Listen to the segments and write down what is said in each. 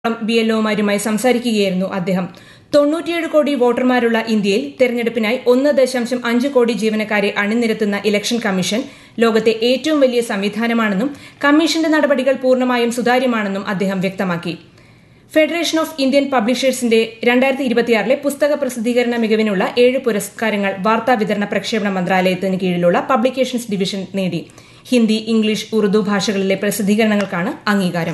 B എൽഒമാരുമായി സംസാരിക്കുകയായിരുന്നു അദ്ദേഹം തൊണ്ണൂറ്റിയേഴ് കോടി വോട്ടർമാരുള്ള ഇന്ത്യയിൽ തെരഞ്ഞെടുപ്പിനായി ഒന്ന് ദശാംശം അഞ്ച് കോടി ജീവനക്കാരെ അണിനിരത്തുന്ന ഇലക്ഷൻ കമ്മീഷൻ ലോകത്തെ ഏറ്റവും വലിയ സംവിധാനമാണെന്നും കമ്മീഷന്റെ നടപടികൾ പൂർണ്ണമായും സുതാര്യമാണെന്നും അദ്ദേഹം വ്യക്തമാക്കി ഫെഡറേഷൻ ഓഫ് ഇന്ത്യൻ പബ്ലിഷേഴ്സിന്റെ രണ്ടായിരത്തി ഇരുപത്തിയാറിലെ പുസ്തക പ്രസിദ്ധീകരണ മികവിനുള്ള ഏഴ് പുരസ്കാരങ്ങൾ വാർത്താ വിതരണ പ്രക്ഷേപണ മന്ത്രാലയത്തിന് കീഴിലുള്ള പബ്ലിക്കേഷൻസ് ഡിവിഷൻ നേടി ഹിന്ദി ഇംഗ്ലീഷ് ഉറുദു ഭാഷകളിലെ പ്രസിദ്ധീകരണങ്ങൾക്കാണ് അംഗീകാരം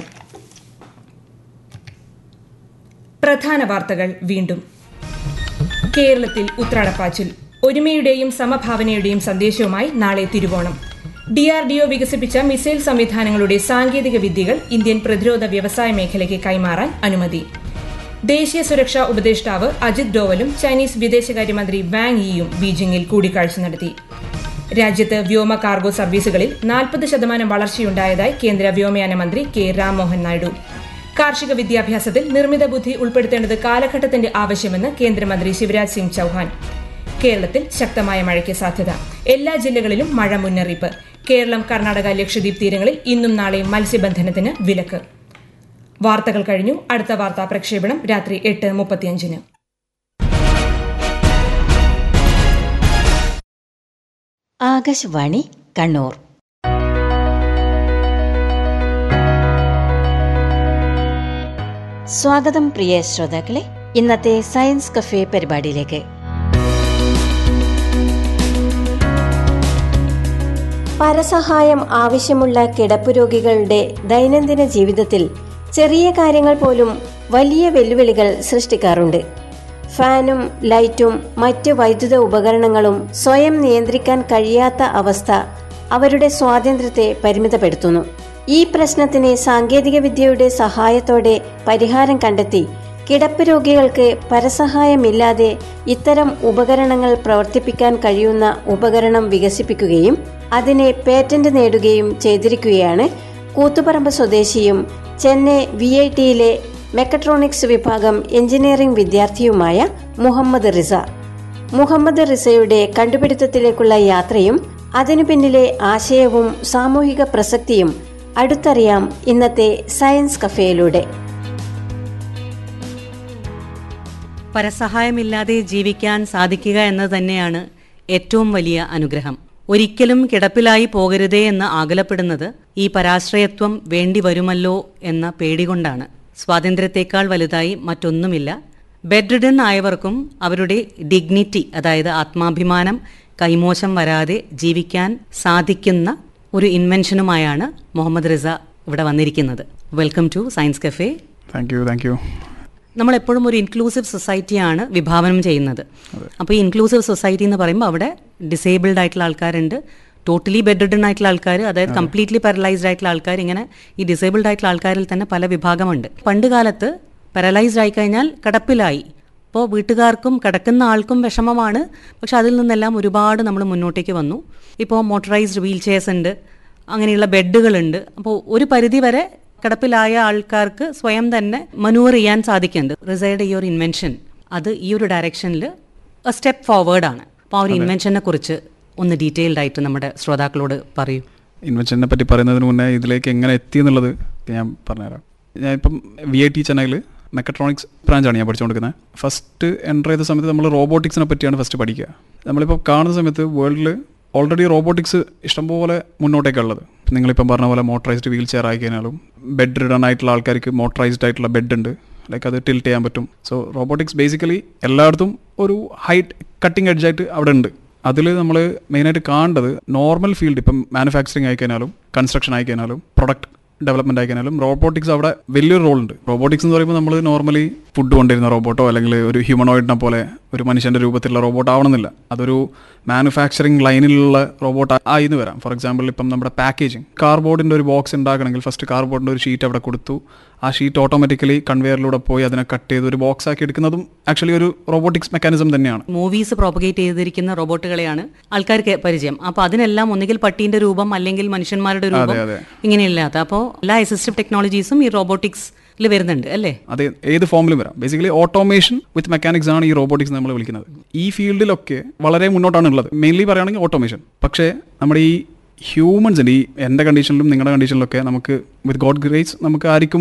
പ്രധാന വാർത്തകൾ വീണ്ടും കേരളത്തിൽ ഉത്രാടപ്പാച്ചിൽ ഒരുമയുടെയും സമഭാവനയുടെയും സന്ദേശവുമായി നാളെ തിരുവോണം ഡിആർഡിഒ വികസിപ്പിച്ച മിസൈൽ സംവിധാനങ്ങളുടെ സാങ്കേതിക വിദ്യകൾ ഇന്ത്യൻ പ്രതിരോധ വ്യവസായ മേഖലയ്ക്ക് കൈമാറാൻ അനുമതി ദേശീയ സുരക്ഷാ ഉപദേഷ്ടാവ് അജിത് ഡോവലും ചൈനീസ് വിദേശകാര്യമന്ത്രി വാങ് യിയും ബീജിംഗിൽ കൂടിക്കാഴ്ച നടത്തി രാജ്യത്ത് വ്യോമ കാർഗോ സർവീസുകളിൽ നാൽപ്പത് ശതമാനം വളർച്ചയുണ്ടായതായി കേന്ദ്ര വ്യോമയാന മന്ത്രി കെ രാംമോഹൻ നായിഡു കാർഷിക വിദ്യാഭ്യാസത്തിൽ നിർമ്മിത ബുദ്ധി ഉൾപ്പെടുത്തേണ്ടത് കാലഘട്ടത്തിന്റെ ആവശ്യമെന്ന് കേന്ദ്രമന്ത്രി ശിവരാജ് സിംഗ് ചൌഹാൻ കേരളത്തിൽ ശക്തമായ മഴയ്ക്ക് സാധ്യത എല്ലാ ജില്ലകളിലും മഴ മുന്നറിയിപ്പ് കേരളം കർണാടക ലക്ഷദ്വീപ് തീരങ്ങളിൽ ഇന്നും നാളെയും മത്സ്യബന്ധനത്തിന് വിലക്ക് വാർത്തകൾ കഴിഞ്ഞു അടുത്ത വാർത്താ പ്രക്ഷേപണം രാത്രി എട്ട് മുപ്പത്തിയഞ്ചിന് ആകാശവാണി കണ്ണൂർ സ്വാഗതം പ്രിയ ശ്രോതാക്കളെ ഇന്നത്തെ സയൻസ് കഫേ പരിപാടിയിലേക്ക് പരസഹായം ആവശ്യമുള്ള കിടപ്പുരോഗികളുടെ ദൈനംദിന ജീവിതത്തിൽ ചെറിയ കാര്യങ്ങൾ പോലും വലിയ വെല്ലുവിളികൾ സൃഷ്ടിക്കാറുണ്ട് ഫാനും ലൈറ്റും മറ്റ് വൈദ്യുത ഉപകരണങ്ങളും സ്വയം നിയന്ത്രിക്കാൻ കഴിയാത്ത അവസ്ഥ അവരുടെ സ്വാതന്ത്ര്യത്തെ പരിമിതപ്പെടുത്തുന്നു ഈ പ്രശ്നത്തിന് സാങ്കേതികവിദ്യയുടെ സഹായത്തോടെ പരിഹാരം കണ്ടെത്തി കിടപ്പ് രോഗികൾക്ക് പരസഹായമില്ലാതെ ഇത്തരം ഉപകരണങ്ങൾ പ്രവർത്തിപ്പിക്കാൻ കഴിയുന്ന ഉപകരണം വികസിപ്പിക്കുകയും അതിനെ പേറ്റന്റ് നേടുകയും ചെയ്തിരിക്കുകയാണ് കൂത്തുപറമ്പ് സ്വദേശിയും ചെന്നൈ വി ഐ ടിയിലെ മെക്കട്രോണിക്സ് വിഭാഗം എഞ്ചിനീയറിംഗ് വിദ്യാർത്ഥിയുമായ മുഹമ്മദ് റിസ മുഹമ്മദ് റിസയുടെ കണ്ടുപിടുത്തത്തിലേക്കുള്ള യാത്രയും അതിനു പിന്നിലെ ആശയവും സാമൂഹിക പ്രസക്തിയും അടുത്തറിയാം ഇന്നത്തെ സയൻസ് കഫേയിലൂടെ പരസഹായമില്ലാതെ ജീവിക്കാൻ സാധിക്കുക എന്നത് തന്നെയാണ് ഏറ്റവും വലിയ അനുഗ്രഹം ഒരിക്കലും കിടപ്പിലായി പോകരുതേ എന്ന് ആകുലപ്പെടുന്നത് ഈ പരാശ്രയത്വം വേണ്ടി വരുമല്ലോ എന്ന പേടികൊണ്ടാണ് സ്വാതന്ത്ര്യത്തെക്കാൾ വലുതായി മറ്റൊന്നുമില്ല ബെഡ് റിഡൻ ആയവർക്കും അവരുടെ ഡിഗ്നിറ്റി അതായത് ആത്മാഭിമാനം കൈമോശം വരാതെ ജീവിക്കാൻ സാധിക്കുന്ന ഒരു ഇൻവെൻഷനുമായാണ് മുഹമ്മദ് റിസ ഇവിടെ വന്നിരിക്കുന്നത് welcome to science cafe thank you thank you നമ്മളെപ്പോഴും ഒരു ഇൻക്ലൂസീവ് സൊസൈറ്റിയാണ് വിഭാവനം ചെയ്യുന്നത് അപ്പോൾ ഈ ഇൻക്ലൂസീവ് സൊസൈറ്റി എന്ന് പറയുമ്പോൾ അവിടെ ഡിസേബിൾഡ് ആയിട്ടുള്ള ആൾക്കാരുണ്ട് ടോട്ടലി ബെഡ് റിഡൺ ആയിട്ടുള്ള ആൾക്കാർ അതായത് കംപ്ലീറ്റ്ലി പാരലൈസ്ഡ് ആയിട്ടുള്ള ആൾക്കാർ ഇങ്ങനെ ഈ ഡിസേബിൾഡ് ആയിട്ടുള്ള ആൾക്കാരിൽ തന്നെ പല വിഭാഗമുണ്ട് പണ്ട് കാലത്ത് പാരലൈസ്ഡ് ആയി കഴിഞ്ഞാൽ കിടപ്പിലായി അപ്പോൾ വീട്ടുകാർക്കും കിടക്കുന്ന ആൾക്കും വിഷമമാണ് പക്ഷെ അതിൽ നിന്നെല്ലാം ഒരുപാട് നമ്മൾ മുന്നോട്ടേക്ക് വന്നു ഇപ്പോൾ മോട്ടറൈസ്ഡ് വീൽ ചെയർസ് ഉണ്ട് അങ്ങനെയുള്ള ബെഡുകളുണ്ട് അപ്പോൾ ഒരു പരിധി വരെ കിടപ്പിലായ ആൾക്കാർക്ക് സ്വയം തന്നെ മനൂർ ചെയ്യാൻ സാധിക്കുന്നുണ്ട് റിസൈഡ് ഈ ഒരു ഇൻവെൻഷൻ അത് ഈ ഒരു ഡയറക്ഷനിൽ സ്റ്റെപ്പ് ഫോർവേഡാണ് അപ്പോൾ ആ ഒരു ഇൻവെൻഷനെ കുറിച്ച് ഒന്ന് ഡീറ്റെയിൽഡ് ആയിട്ട് നമ്മുടെ ശ്രോതാക്കളോട് പറയൂ ഇൻവെൻഷനെ പറ്റി പറയുന്നതിന് മുന്നേ ഇതിലേക്ക് എങ്ങനെ എത്തി എന്നുള്ളത് ഞാൻ പറഞ്ഞുതരാം ഞാൻ ഇപ്പം വി ഐ ടി ചെന്നൈയിൽ മെക്കട്രോണിക്സ് ബ്രാഞ്ചാണ് ഞാൻ പഠിച്ചുകൊണ്ടിരിക്കുന്നത് ഫസ്റ്റ് എൻ്റർ ചെയ്ത സമയത്ത് നമ്മൾ റോബോട്ടിക്സിനെ പറ്റിയാണ് ഫസ്റ്റ് പഠിക്കുക നമ്മളിപ്പോൾ കാണുന്ന സമയത്ത് വേൾഡിൽ ഓൾറെഡി റോബോട്ടിക്സ് ഇഷ്ടംപോലെ മുന്നോട്ടേക്കുള്ളത് നിങ്ങളിപ്പം പറഞ്ഞ പോലെ മോട്ടറൈസ്ഡ് വീൽ ചെയർ ആയി കഴിഞ്ഞാലും ബെഡ് റിഡൺ ആയിട്ടുള്ള ആൾക്കാർക്ക് മോട്ടറൈസ്ഡ് ആയിട്ടുള്ള ബെഡ് ഉണ്ട് ലൈക്ക് അത് ടിൽറ്റ് ചെയ്യാൻ പറ്റും സോ റോബോട്ടിക്സ് ബേസിക്കലി എല്ലായിടത്തും ഒരു ഹൈറ്റ് കട്ടിങ് എഡ്ജ് ആയിട്ട് അവിടെ ഉണ്ട് അതിൽ നമ്മൾ മെയിനായിട്ട് കാണേണ്ടത് നോർമൽ ഫീൽഡ് ഇപ്പം മാനുഫാക്ചറിങ് ആയിക്കഴിഞ്ഞാലും കൺസ്ട്രക്ഷൻ ആയിക്കഴിഞ്ഞാലും പ്രൊഡക്റ്റ് ഡെവലപ്മെന്റ് ആയിക്കഴിഞ്ഞാലും റോബോട്ടിക്സ് അവിടെ വലിയൊരു റോൾ ഉണ്ട് റോബോട്ടിക്സ് എന്ന് പറയുമ്പോൾ നമ്മൾ നോർമലി ഫുഡ് കൊണ്ടിരുന്ന റോബോട്ടോ അല്ലെങ്കിൽ ഒരു ഹ്യൂമനോയിഡിനെ പോലെ ഒരു മനുഷ്യന്റെ രൂപത്തിലുള്ള റോബോട്ട് ആവണമെന്നില്ല അതൊരു മാനുഫാക്ചറിങ് ലൈനിലുള്ള റോബോട്ട് ആയിന്ന് വരാം ഫോർ എക്സാമ്പിൾ ഇപ്പം നമ്മുടെ പാക്കേജിങ് കാർബോർഡിന്റെ ഒരു ബോക്സ് ഉണ്ടാക്കണമെങ്കിൽ ഫസ്റ്റ് കാർബോർഡിന്റെ ഒരു ഷീറ്റ് അവിടെ കൊടുത്തു ആ ഷീറ്റ് ഓട്ടോമാറ്റിക്കലി കൺവെയറിലൂടെ പോയി അതിനെ കട്ട് ചെയ്ത് ഒരു ബോക്സ് ആക്കി എടുക്കുന്നതും ആക്ച്വലി ഒരു റോബോട്ടിക്സ് മെക്കാനിസം തന്നെയാണ് മൂവീസ് പ്രോപ്പഗേറ്റ് ചെയ്തിരിക്കുന്ന റോബോട്ടുകളെയാണ് ആൾക്കാർക്ക് പരിചയം അപ്പോൾ അതിനെല്ലാം ഒന്നുകിൽ പട്ടീന്റെ രൂപം അല്ലെങ്കിൽ മനുഷ്യന്മാരുടെ രൂപം അതെ, അതെ. ഇങ്ങനെയില്ലാത്ത അപ്പോൾ എല്ലാ അസിസ്റ്റീവ് ടെക്നോളജീസും ഈ റോബോട്ടിക്സിൽ വരുന്നുണ്ട് അല്ലേ അത് ഏത് ഫോമിലും വരാം ബേസിക്കലി ഓട്ടോമേഷൻ വിത്ത് മെക്കാനിക്സ് ആണ് ഈ റോബോട്ടിക്സ് നമ്മൾ വിളിക്കുന്നത് ഈ ഫീൽഡിലൊക്കെ വളരെ മുന്നോട്ടാണ് ഉള്ളത് മെയിൻലി പറയുകയാണെങ്കിൽ ഓട്ടോമേഷൻ പക്ഷേ നമ്മുടെ ഈ ഹ്യൂമൻസിൻ്റെ ഈ എൻ്റെ കണ്ടീഷനിലും നിങ്ങളുടെ കണ്ടീഷനിലൊക്കെ നമുക്ക് വിത്ത് ഗോഡ് ഗ്രേസ് നമുക്ക് ആർക്കും ഒരു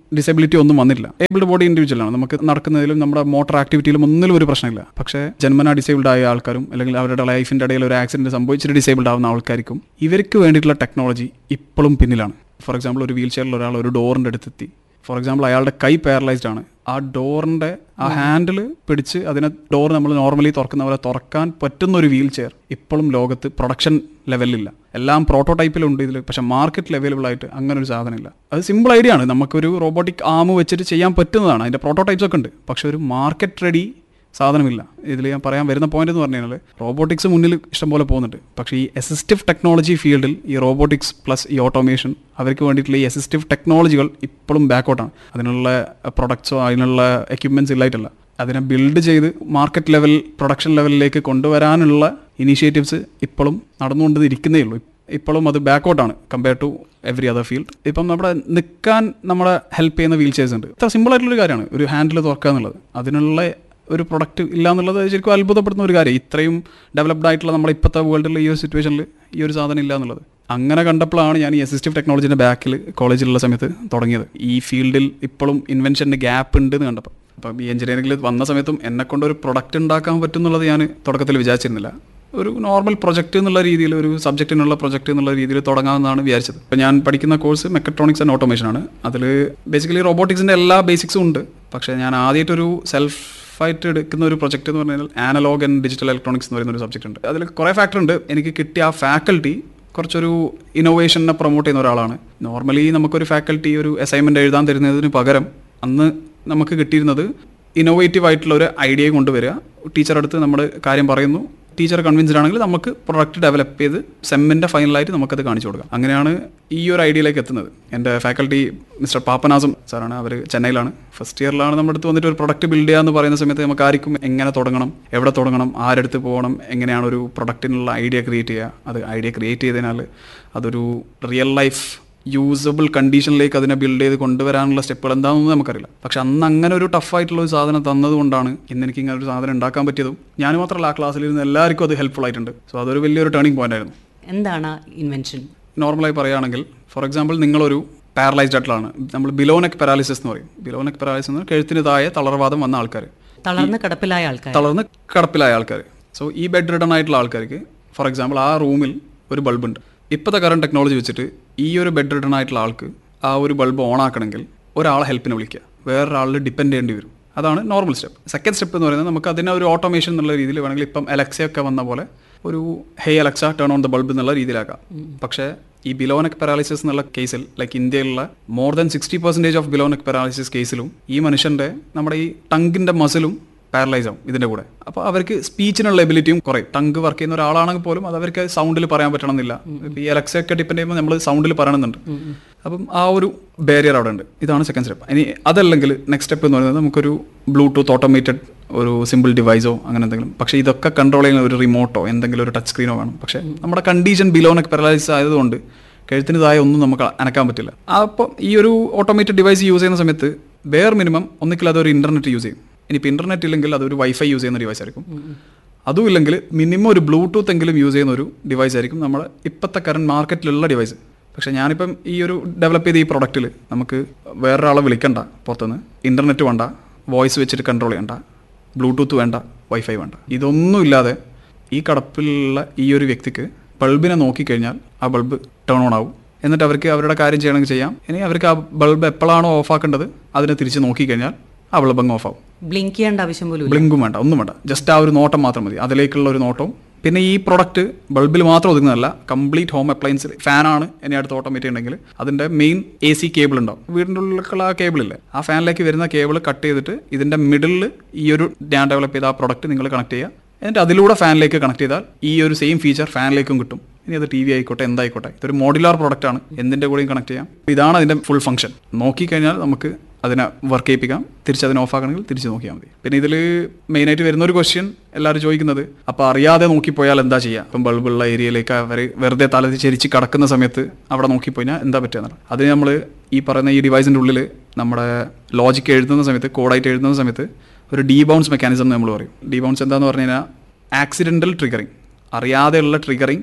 ഡിസബിലിറ്റി ഒന്നും വന്നില്ല ഏബിൾഡ് ബോഡി ഇൻഡിവിജ്വൽ ആണ് നമുക്ക് നടക്കുന്നതിലും നമ്മുടെ മോട്ടോർ ആക്ടിവിറ്റിയിലും ഒന്നിലും ഒരു പ്രശ്നമില്ല പക്ഷേ ജന്മന ഡിസേബിൾഡ് ആയ ആൾക്കാരും അല്ലെങ്കിൽ അവരുടെ ലൈഫിൻ്റെ ഇടയിൽ ഒരു ആക്സിഡന്റ് സംഭവിച്ചിട്ട് ഡിസേബിൾഡ് ആവുന്ന ആൾക്കാർക്കും ഇവർക്ക് വേണ്ടിയിട്ടുള്ള ടെക്നോളജി ഇപ്പോഴും പിന്നിലാണ് ഫോർ എക്സാമ്പിൾ ഒരു വീൽ ചെയറിൽ ഒരാൾ ഒരു ഡോറിൻ്റെ അടുത്തെത്തി ഫോർ എക്സാമ്പിൾ അയാളുടെ കൈ പാരലൈസ്ഡ് ആണ് ആ ഡോറിൻ്റെ ആ ഹാൻഡിൽ പിടിച്ച് അതിനെ ഡോർ നമ്മൾ നോർമലി തുറക്കുന്ന പോലെ തുറക്കാൻ പറ്റുന്ന ഒരു വീൽ ചെയർ ഇപ്പോഴും ലോകത്ത് പ്രൊഡക്ഷൻ ലെവലിലില്ല എല്ലാം പ്രോട്ടോടൈപ്പിലുണ്ട് ഇതിൽ പക്ഷെ മാർക്കറ്റിൽ അവൈലബിൾ ആയിട്ട് അങ്ങനെ ഒരു സാധനമില്ല അത് സിമ്പിൾ ഐഡിയ ആണ് നമുക്കൊരു റോബോട്ടിക് ആം വെച്ചിട്ട് ചെയ്യാൻ പറ്റുന്നതാണ് അതിൻ്റെ പ്രോട്ടോടൈപ്സ് ഒക്കെ ഉണ്ട് പക്ഷെ ഒരു മാർക്കറ്റ് റെഡി സാധനമില്ല ഇതിൽ ഞാൻ പറയാൻ വരുന്ന പോയിന്റ് എന്ന് പറഞ്ഞു കഴിഞ്ഞാൽ റോബോട്ടിക്സ് മുന്നിൽ ഇഷ്ടംപോലെ പോകുന്നുണ്ട് പക്ഷേ ഈ അസിസ്റ്റീവ് ടെക്നോളജി ഫീൽഡിൽ ഈ റോബോട്ടിക്സ് പ്ലസ് ഈ ഓട്ടോമേഷൻ അവർക്ക് വേണ്ടിയിട്ടുള്ള ഈ അസിസ്റ്റീവ് ടെക്നോളജികൾ ഇപ്പോഴും ബാക്കോട്ടാണ് അതിനുള്ള പ്രൊഡക്ട്സോ അതിനുള്ള എക്യുപ്മെൻറ്റ്സ് ഇല്ലായിട്ടല്ല അതിനെ ബിൽഡ് ചെയ്ത് മാർക്കറ്റ് ലെവൽ പ്രൊഡക്ഷൻ ലെവലിലേക്ക് കൊണ്ടുവരാനുള്ള ഇനീഷ്യേറ്റീവ്സ് ഇപ്പോഴും നടന്നുകൊണ്ട് ഇരിക്കുന്നേ ഉള്ളൂ ഇപ്പോഴും അത് ബാക്കോട്ടാണ് compare to every other field ഇപ്പം നമ്മുടെ നിൽക്കാൻ നമ്മളെ ഹെൽപ്പ് ചെയ്യുന്ന വീൽ ചെയർസ് ഉണ്ട് ഇത്ര സിമ്പിൾ ആയിട്ടുള്ളൊരു കാര്യമാണ് ഒരു ഹാൻഡിൽ തുറക്കുക എന്നുള്ളത് അതിനുള്ള ഒരു പ്രൊഡക്റ്റ് ഇല്ല എന്നുള്ളത് ശരിക്കും അത്ഭുതപ്പെടുന്ന ഒരു കാര്യം ഇത്രയും ഡെവലപ്ഡ് ആയിട്ടുള്ള നമ്മുടെ ഇപ്പോഴത്തെ വേൾഡിൽ ഈ ഒരു സിറ്റുവേഷനിൽ ഈ ഒരു സാധനം ഇല്ല എന്നുള്ളത് അങ്ങനെ കണ്ടപ്പോഴാണ് ഞാൻ ഈ അസിസ്റ്റീവ് ടെക്നോളജിൻ്റെ ബാക്കിൽ കോളേജിലുള്ള സമയത്ത് തുടങ്ങിയത് ഈ ഫീൽഡിൽ ഇപ്പോഴും ഇൻവെൻഷൻ്റെ ഗ്യാപ്പ് ഉണ്ട് എന്ന് കണ്ടപ്പോൾ അപ്പം ഈ എഞ്ചിനീയറിംഗിൽ വന്ന സമയത്തും എന്നെ കൊണ്ട് ഒരു പ്രൊഡക്റ്റ് ഉണ്ടാക്കാൻ പറ്റും എന്നുള്ളത് ഞാൻ തുടക്കത്തിൽ വിചാരിച്ചിരുന്നില്ല ഒരു നോർമൽ പ്രൊജക്റ്റ് എന്നുള്ള രീതിയിൽ ഒരു സബ്ജക്റ്റിനുള്ള പ്രൊജക്റ്റ് എന്നുള്ള രീതിയിൽ തുടങ്ങാമെന്നാണ് വിചാരിച്ചത് ഇപ്പോൾ ഞാൻ പഠിക്കുന്ന കോഴ്സ് മെക്കട്രോണിക്സ് ആൻഡ് ഓട്ടോമേഷൻ ആണ് അതിൽ ബേസിക്കലി റോബോട്ടിക്സിൻ്റെ എല്ലാ ബേസിക്സും ഉണ്ട് പക്ഷേ ഞാൻ ആദ്യമായിട്ടൊരു സെൽഫ് ആയിട്ട് എടുക്കുന്ന ഒരു പ്രൊജക്റ്റ് എന്ന് പറഞ്ഞാൽ ആനലോഗ് ആൻഡ് ഡിജിറ്റൽ ഇലക്ട്രോണിക്സ് എന്ന് പറയുന്ന ഒരു സബ്ജക്റ്റ് ഉണ്ട് അതിൽ കുറേ ഫാക്ടർ ഉണ്ട് എനിക്ക് കിട്ടിയ ആ ഫാക്കൽറ്റി കുറച്ചൊരു ഇന്നോവേഷനെ പ്രൊമോട്ട് ചെയ്യുന്ന ഒരാളാണ് നോർമലി നമുക്കൊരു ഫാക്കൽറ്റി ഒരു അസൈൻമെൻറ്റ് എഴുതാൻ തരുന്നതിന് പകരം അന്ന് നമുക്ക് കിട്ടിയിരുന്നത് ഇന്നോവേറ്റീവ് ആയിട്ടുള്ള ഒരു ഐഡിയ കൊണ്ടുവരിക ടീച്ചർ അടുത്ത് നമ്മൾ കാര്യം പറയുന്നു ടീച്ചർ കൺവിൻസ്ഡ് ആണെങ്കിൽ നമുക്ക് പ്രൊഡക്റ്റ് ഡെവലപ്പ് ചെയ്ത് സെമ്മിൻ്റെ ഫൈനലായിട്ട് നമുക്കത് കാണിച്ചു കൊടുക്കാം അങ്ങനെയാണ് ഈ ഒരു ഐഡിയയിലേക്ക് എത്തുന്നത് എൻ്റെ ഫാക്കൽറ്റി മിസ്റ്റർ പാപ്പനാസും സാറാണ് അവർ ചെന്നൈയിലാണ് ഫസ്റ്റ് ഇയറിലാണ് നമ്മുടെ അടുത്ത് വന്നിട്ട് ഒരു പ്രൊഡക്റ്റ് ബിൽഡ് ചെയ്യുക എന്ന് പറയുന്ന സമയത്ത് നമുക്ക് ആർക്കും എങ്ങനെ തുടങ്ങണം എവിടെ തുടങ്ങണം ആരെടുത്ത് പോകണം എങ്ങനെയാണ് ഒരു പ്രൊഡക്റ്റിനുള്ള ഐഡിയ ക്രിയേറ്റ് ചെയ്യുക അത് ഐഡിയ ക്രിയേറ്റ് ചെയ്തതിനാൽ അതൊരു റിയൽ ലൈഫ് യൂസബിൾ കണ്ടീഷനിലേക്ക് അതിനെ ബിൽഡ് ചെയ്ത് കൊണ്ടുവരാനുള്ള സ്റ്റെപ്പുകൾ എന്താണെന്ന് നമുക്കറിയില്ല പക്ഷെ അന്ന് അങ്ങനെ ഒരു ടഫായിട്ടുള്ള ഒരു സാധനം തന്നതുകൊണ്ടാണ് ഇന്ന് എനിക്ക് ഇങ്ങനെ ഒരു സാധനം ഉണ്ടാക്കാൻ പറ്റിയതും ഞാൻ മാത്രമല്ല ആ ക്ലാസ്സിലിരുന്ന് എല്ലാവർക്കും അത് ഹെൽപ്ഫുൾ ആയിട്ടുണ്ട് സോ അതൊരു വലിയൊരു ടേണിംഗ് പോയിന്റ് ആയിരുന്നു എന്താണ് ഇൻവെൻഷൻ നോർമലായി പറയുകയാണെങ്കിൽ ഫോർ എക്സാമ്പിൾ നിങ്ങളൊരു പാരലൈസ്ഡ് ആയിട്ടുള്ളതാണ് നമ്മൾ ബിലോനെക് പാരാലിസിസ് എന്ന് പറയും ബിലോനെക് പാരാലിസിസ് എന്ന് പറഞ്ഞാൽ കഴുത്തിന് താഴെ തളർവാദം വന്ന ആൾക്കാർ തളർന്ന് കിടപ്പിലായ ആൾക്കാർ തളർന്ന് കിടപ്പിലായ ആൾക്കാർ സോ ഈ ബെഡ് റിഡൺ ആയിട്ടുള്ള ആൾക്കാർക്ക് ഫോർ എക്സാമ്പിൾ ആ റൂമിൽ ഒരു ബൾബ് ഉണ്ട് ഇപ്പോഴത്തെ കറണ്ട് ടെക്നോളജി വെച്ചിട്ട് ഈ ഒരു ബെഡ് റിഡൺ ആയിട്ടുള്ള ആൾക്ക് ആ ഒരു ബൾബ് ഓൺ ആക്കണമെങ്കിൽ ഒരാളെ ഹെൽപ്പിന് വിളിക്കുക വേറൊരാളിൽ ഡിപ്പെൻഡ് ചെയ്യേണ്ടി വരും അതാണ് നോർമൽ സ്റ്റെപ്പ് സെക്കൻഡ് സ്റ്റെപ്പ് എന്ന് പറയുന്നത് നമുക്ക് അതിനെ ഒരു ഓട്ടോമേഷൻ എന്നുള്ള രീതിയിൽ വേണമെങ്കിൽ ഇപ്പം അലക്സയൊക്കെ വന്ന പോലെ ഒരു hey Alexa turn on the bulb എന്നുള്ള രീതിയിലാക്കാം പക്ഷേ ഈ ബിലോനക് പാരാലിസിസ് എന്നുള്ള കേസിൽ ലൈക്ക് ഇന്ത്യയിലുള്ള more than sixty percentage of ബിലോനക് പാരാലിസിസ് കേസിലും ഈ മനുഷ്യൻ്റെ നമ്മുടെ ഈ ടങ്കിൻ്റെ മസിലും പാരലൈസ് ആവും ഇതിൻ്റെ കൂടെ അപ്പോൾ അവർക്ക് സ്പീച്ചിനുള്ള എബിലിറ്റിയും കുറയും ടങ്ക് വർക്ക് ചെയ്യുന്ന ഒരാളാണെങ്കിൽ പോലും അത് അവർക്ക് സൗണ്ടിൽ പറയാൻ പറ്റണമെന്നില്ല ഇപ്പോൾ ഈ അലക്സയൊക്കെ ഡിപ്പെൻഡ് ചെയ്യുമ്പോൾ നമ്മൾ സൗണ്ടിൽ പറയണമെന്നുണ്ട് അപ്പം ആ ഒരു ബാരിയർ അവിടെ ഉണ്ട് ഇതാണ് സെക്കൻഡ് സ്റ്റെപ്പ് ഇനി അതല്ലെങ്കിൽ നെക്സ്റ്റ് സ്റ്റെപ്പ് എന്ന് പറയുന്നത് നമുക്കൊരു ബ്ലൂടൂത്ത് ഓട്ടോമേറ്റഡ് ഒരു സിമ്പിൾ ഡിവൈസോ അങ്ങനെ എന്തെങ്കിലും പക്ഷേ ഇതൊക്കെ കൺട്രോൾ ചെയ്യുന്ന ഒരു റിമോട്ടോ എന്തെങ്കിലും ഒരു ടച്ച് സ്ക്രീനോ വേണം പക്ഷേ നമ്മുടെ കണ്ടീഷൻ ബിലോനൊക്കെ പാരലൈസ് ആയതുകൊണ്ട് കഴുത്തിന് താഴെ ഒന്നും നമുക്ക് അനക്കാൻ പറ്റില്ല അപ്പോൾ ഈ ഒരു ഓട്ടോമേറ്റഡ് ഡിവൈസ് യൂസ് ചെയ്യുന്ന സമയത്ത് വേർ മിനിമം ഒന്നിക്കിൽ അതൊരു ഇന്റർനെറ്റ് യൂസ് ചെയ്യും ഇനിയിപ്പോൾ ഇന്റർനെറ്റ് ഇല്ലെങ്കിൽ അതൊരു വൈഫൈ യൂസ് ചെയ്യുന്ന ഡിവൈസ് ആയിരിക്കും അതും ഇല്ലെങ്കിൽ മിനിമം ഒരു ബ്ലൂടൂത്ത് എങ്കിലും യൂസ് ചെയ്യുന്ന ഒരു ഡിവൈസ് ആയിരിക്കും നമ്മുടെ ഇപ്പോഴത്തെ കറണ്ട് മാർക്കറ്റിലുള്ള ഡിവൈസ് പക്ഷേ ഞാനിപ്പം ഈ ഒരു ഡെവലപ്പ് ചെയ്ത ഈ പ്രൊഡക്റ്റിൽ നമുക്ക് വേറൊരാളെ വിളിക്കണ്ട പുറത്തുനിന്ന് ഇൻ്റർനെറ്റ് വേണ്ട വോയിസ് വെച്ചിട്ട് കൺട്രോൾ ചെയ്യണ്ട ബ്ലൂടൂത്ത് വേണ്ട വൈഫൈ വേണ്ട ഇതൊന്നും ഇല്ലാതെ ഈ കടപ്പിലുള്ള ഈ ഒരു വ്യക്തിക്ക് ബൾബിനെ നോക്കിക്കഴിഞ്ഞാൽ ആ ബൾബ് ടേൺ ഓൺ ആവും എന്നിട്ട് അവർക്ക് അവരുടെ കാര്യം ചെയ്യണമെങ്കിൽ ചെയ്യാം ഇനി അവർക്ക് ആ ബൾബ് എപ്പോഴാണോ ഓഫ് ആക്കേണ്ടത് അതിനെ തിരിച്ച് നോക്കിക്കഴിഞ്ഞാൽ ആ ബൾബ് അങ്ങ് ഓഫ് ആവും ബ്ലിങ്ക് ചെയ്യേണ്ട ആവശ്യം പോലും ഇല്ല ബ്ലിങ്കും വേണ്ട ഒന്നും വേണ്ട ജസ്റ്റ് ആ ഒരു നോട്ടം മാത്രം മതി അതിലേക്കുള്ള ഒരു നോട്ടവും പിന്നെ ഈ പ്രൊഡക്റ്റ് ബൾബിൽ മാത്രം ഒതുങ്ങുന്നതല്ല കംപ്ലീറ്റ് ഹോം അപ്ലയൻസിൽ ഫാനാണ് എന്നെ അടുത്ത് ഓട്ടോമേറ്റ് ഉണ്ടെങ്കിൽ അതിൻ്റെ മെയിൻ എ സി കേബിൾ ഉണ്ടാവും വീടിൻ്റെ ഉള്ളിലേക്കുള്ള ആ കേബിൾ ഇല്ലേ ആ ഫാനിലേക്ക് വരുന്ന കേബിൾ കട്ട് ചെയ്തിട്ട് ഇതിൻ്റെ മിഡിലിൽ ഈ ഒരു ഞാൻ ഡെവലപ്പ് ചെയ്ത ആ പ്രൊഡക്റ്റ് നിങ്ങൾ കണക്ട് ചെയ്യുക എന്നിട്ട് അതിലൂടെ ഫാനിലേക്ക് കണക്ട് ചെയ്താൽ ഈ ഒരു സെയിം ഫീച്ചർ ഫാനിലേക്കും കിട്ടും ഇനി അത് ടി വി ആയിക്കോട്ടെ എന്തായിക്കോട്ടെ ഇതൊരു മോഡുലാർ പ്രൊഡക്റ്റ് ആണ് എന്തിൻ്റെ കൂടെയും കണക്ട് ചെയ്യാം ഇതാണ് അതിൻ്റെ ഫുൾ ഫംഗ്ഷൻ നോക്കിക്കഴിഞ്ഞാൽ നമുക്ക് അതിനെ വർക്ക് ചെയ്യിപ്പിക്കാം തിരിച്ച് അതിനെ ഓഫ് ആക്കണമെങ്കിൽ തിരിച്ച് നോക്കിയാൽ മതി പിന്നെ ഇതിൽ മെയിനായിട്ട് വരുന്ന ഒരു ക്വസ്റ്റ്യൻ എല്ലാവരും ചോദിക്കുന്നത് അപ്പോൾ അറിയാതെ നോക്കിപ്പോയാൽ എന്താ ചെയ്യുക ഇപ്പം ബൾബുള്ള ഏരിയയിലേക്ക് അവർ വെറുതെ തല ചെരിച്ച് കടക്കുന്ന സമയത്ത് അവിടെ നോക്കിപ്പോയാൽ എന്താ പറ്റുക എന്നുള്ളത് അതിന് നമ്മൾ ഈ പറയുന്ന ഈ ഡിവൈസിൻ്റെ ഉള്ളിൽ നമ്മുടെ ലോജിക്ക് എഴുതുന്ന സമയത്ത് കോഡായിട്ട് എഴുതുന്ന സമയത്ത് ഒരു ഡീബൗൺസ് മെക്കാനിസം എന്ന് നമ്മൾ പറയും ഡീബൗൺസ് എന്താന്ന് പറഞ്ഞു കഴിഞ്ഞാൽ ആക്സിഡൻ്റൽ ട്രിഗറിങ് അറിയാതെയുള്ള ട്രിഗറിങ്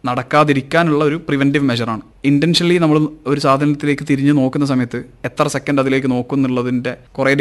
നടക്കാതിരിക്കാനുള്ള ഒരു പ്രിവെൻറ്റീവ് മെഷറാണ് ഇൻറ്റൻഷനലി നമ്മൾ ഒരു സാധനത്തിലേക്ക് തിരിഞ്ഞ് നോക്കുന്ന സമയത്ത് എത്ര സെക്കൻഡ് അതിലേക്ക് നോക്കും എന്നുള്ളതിൻ്റെ കുറേ